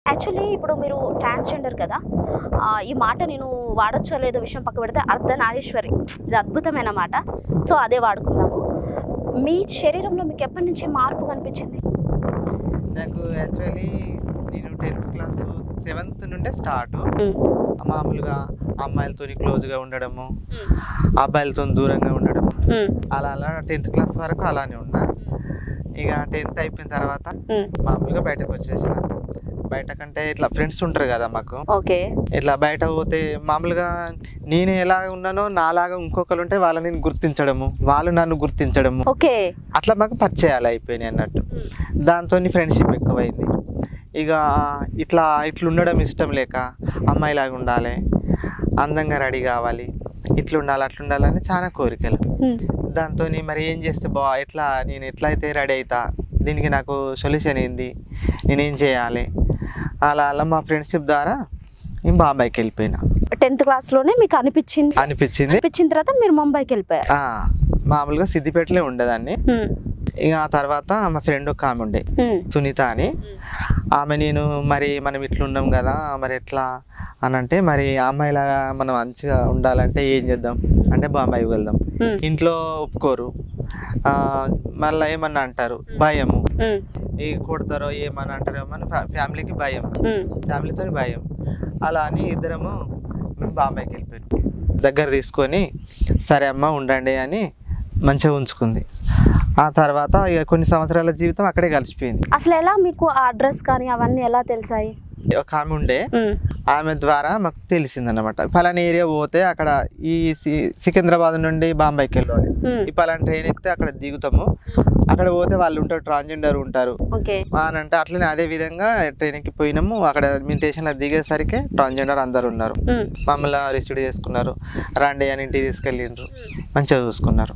Actually ఇప్పుడు మీరు transgender కదా ఆ, ఈ మాట నేను వాడచ్చో లేదో విషయం పక్క పెడితే అర్ధనారీశ్వరి ఇది అద్భుతమైన మాట సో అదే వాడుకుందాము మీ శరీరంలో మీకు ఎప్పటి నుంచి మార్పు కనిపించింది నాకు యాక్చువల్లీ నేను టెన్త్ క్లాస్ సెవెంత్ నుండే స్టార్ట్ మ్మ్. మామూలుగా అమ్మాయిలతో క్లోజ్గా ఉండడము అబ్బాయిలతో దూరంగా ఉండడము మ్మ్. అలా అలా టెన్త్ క్లాస్ వరకు అలానే ఉన్నా ఇక టెన్త్ అయిపోయిన తర్వాత మ్మ్. మామూలుగా బయటకు వచ్చేసిన బయటకంటే ఇట్లా ఫ్రెండ్స్ ఉంటారు కదా మాకు ఓకే ఇట్లా బయట పోతే మామూలుగా నేను ఎలా ఉన్నానో నాలాగా ఇంకొకరు ఉంటే వాళ్ళని నేను గుర్తించడము వాళ్ళు నన్ను గుర్తించడము ఓకే అట్లా మాకు పరిచయాలు అయిపోయినాయి అన్నట్టు దాంతో ఫ్రెండ్షిప్ ఎక్కువైంది ఇక ఇట్లా ఇట్లా ఉండడం ఇష్టం లేక అమ్మాయిలాగా ఉండాలి అందంగా రెడీ కావాలి ఇట్లా ఉండాలి అట్లా ఉండాలని చాలా కోరికలు మ్మ్. దాంతో మరి ఏం చేస్తే బా ఎట్లా నేను ఎట్లా అయితే రెడీ అవుతా దీనికి నాకు సొల్యూషన్ ఏంది నేనేం చేయాలి అలా అలా మా ఫ్రెండ్షిప్ ద్వారా నేను బాంబాయికి వెళ్ళిపోయినా టెన్త్ క్లాస్లోనే మీకు అనిపించింది అనిపించింది అనిపించిన తర్వాత మీరు ముంబైకి వెళ్ళిపోయారు ఆ, మామూలుగా సిద్దిపేటలో ఉండేదాన్ని మ్మ్. ఇక ఆ తర్వాత మా ఫ్రెండ్ ఒక ఆమె ఉండే మ్మ్. సునీత అని ఆమె నేను మరి మనం ఇట్లా ఉన్నాం కదా మరి ఎట్లా అని అంటే మరి అమ్మాయిలాగా మనం మంచిగా ఉండాలంటే ఏం చేద్దాం అంటే బాంబాయి వెళ్దాం మ్మ్. ఇంట్లో ఒప్పుకోరు ఆ, మళ్ళీ ఏమన్నా అంటారు భయము మ్మ్. ఏ కొడతారో ఏమని అంటారో మన ఫ్యామిలీకి భయం మ్మ్. ఫ్యామిలీతో భయం అలా అని ఇద్దరము మేము బాంబాయికి వెళ్ళిపోయాం దగ్గర తీసుకొని సరే అమ్మ ఉండండి అని మంచిగా ఉంచుకుంది ఆ తర్వాత ఇక కొన్ని సంవత్సరాల జీవితం అక్కడే కలిసిపోయింది అసలు ఎలా మీకు ఆ అడ్రస్ కానీ అవన్నీ ఎలా తెలిసాయి ఒక ఆమె ఉండే మ్మ్. ఆమె ద్వారా మాకు తెలిసిందన్నమాట పలానా ఏరియా పోతే అక్కడ ఈ సి- సికింద్రాబాద్ నుండి బాంబాయికి వెళ్ళాలి మ్మ్. ఈ పలానా ట్రైన్ ఎక్కితే అక్కడ దిగుతాము అక్కడ పోతే వాళ్ళు ఉంటారు ట్రాన్స్జెండర్ ఉంటారు ఓకే అని అంటే అట్లనే అదే విధంగా ట్రైన్ ఎక్కి పోయినాము అక్కడ మీ స్టేషన్లో దిగేసరికి ట్రాన్స్జెండర్ అందరు ఉన్నారు మ్మ్. మమ్మల్ని రిసీవ్ చేసుకున్నారు రండి అని ఇంటికి తీసుకెళ్ళిండ్రు మంచిగా చూసుకున్నారు